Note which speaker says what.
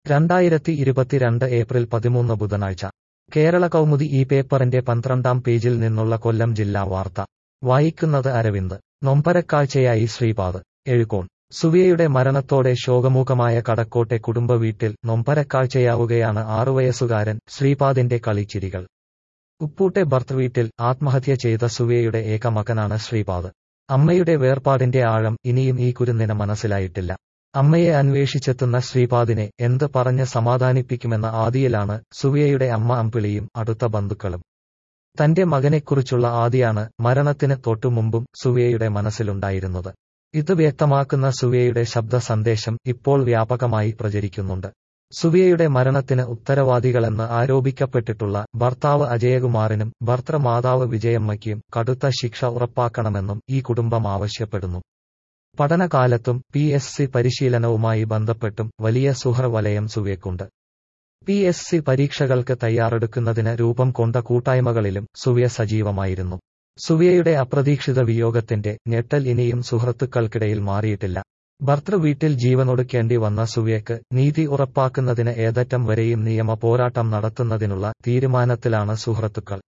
Speaker 1: രണ്ടായിരത്തി ഇരുപത്തിരണ്ട് ഏപ്രിൽ പതിമൂന്ന് ബുധനാഴ്ച കേരള കൗമുദി ഈ പേപ്പറിന്റെ പന്ത്രണ്ടാം പേജിൽ നിന്നുള്ള കൊല്ലം ജില്ലാ വാർത്ത വായിക്കുന്നത് അരവിന്ദ് നൊമ്പരക്കാഴ്ചയായി ശ്രീപാദ് എഴുകോൺ സുവിയയുടെ മരണത്തോടെ ശോകമൂകമായ കടക്കോട്ടെ കുടുംബ വീട്ടിൽ നൊമ്പരക്കാഴ്ചയാവുകയാണ് ആറുവയസ്സുകാരൻ ശ്രീപാദിന്റെ കളിച്ചിരികൾ ഉപ്പൂട്ടെ ഭർത്തൃവീട്ടിൽ ആത്മഹത്യ ചെയ്ത സുവിയയുടെ ഏക മകനാണ് ശ്രീപാദ് അമ്മയുടെ വേർപാടിന്റെ ആഴം ഇനിയും ഈ കുരുന്നിന് മനസ്സിലായിട്ടില്ല അമ്മയെ അന്വേഷിച്ചെത്തുന്ന ശ്രീപാദിനെ എന്ത് പറഞ്ഞ് സമാധാനിപ്പിക്കുമെന്ന ആദിയിലാണ് സുവിയയുടെ അമ്മ അമ്പിളിയും അടുത്ത ബന്ധുക്കളും തന്റെ മകനെക്കുറിച്ചുള്ള ആദിയാണ് മരണത്തിന് തൊട്ടുമുമ്പും സുവിയയുടെ മനസ്സിലുണ്ടായിരുന്നത് ഇത് വ്യക്തമാക്കുന്ന സുവിയയുടെ ശബ്ദ സന്ദേശം ഇപ്പോൾ വ്യാപകമായി പ്രചരിക്കുന്നുണ്ട് സുവിയയുടെ മരണത്തിന് ഉത്തരവാദികളെന്ന് ആരോപിക്കപ്പെട്ടിട്ടുള്ള ഭർത്താവ് അജയകുമാറിനും ഭർത്തൃമാതാവ് വിജയമ്മയ്ക്കും കടുത്ത ശിക്ഷ ഉറപ്പാക്കണമെന്നും ഈ കുടുംബം ആവശ്യപ്പെടുന്നു പഠനകാലത്തും പി എസ് സി പരിശീലനവുമായി ബന്ധപ്പെട്ടും വലിയ സുഹൃവലയം സുവ്യക്കുണ്ട് പി എസ് സി പരീക്ഷകൾക്ക് തയ്യാറെടുക്കുന്നതിന് രൂപം കൊണ്ട കൂട്ടായ്മകളിലും സുവ്യ സജീവമായിരുന്നു സുവിയയുടെ അപ്രതീക്ഷിത വിയോഗത്തിന്റെ ഞെട്ടൽ ഇനിയും സുഹൃത്തുക്കൾക്കിടയിൽ മാറിയിട്ടില്ല ഭർത്തൃ വീട്ടിൽ ജീവനൊടുക്കേണ്ടി വന്ന സുവ്യക്ക് നീതി ഉറപ്പാക്കുന്നതിന് ഏതറ്റം വരെയും നിയമ പോരാട്ടം നടത്തുന്നതിനുള്ള തീരുമാനത്തിലാണ് സുഹൃത്തുക്കൾ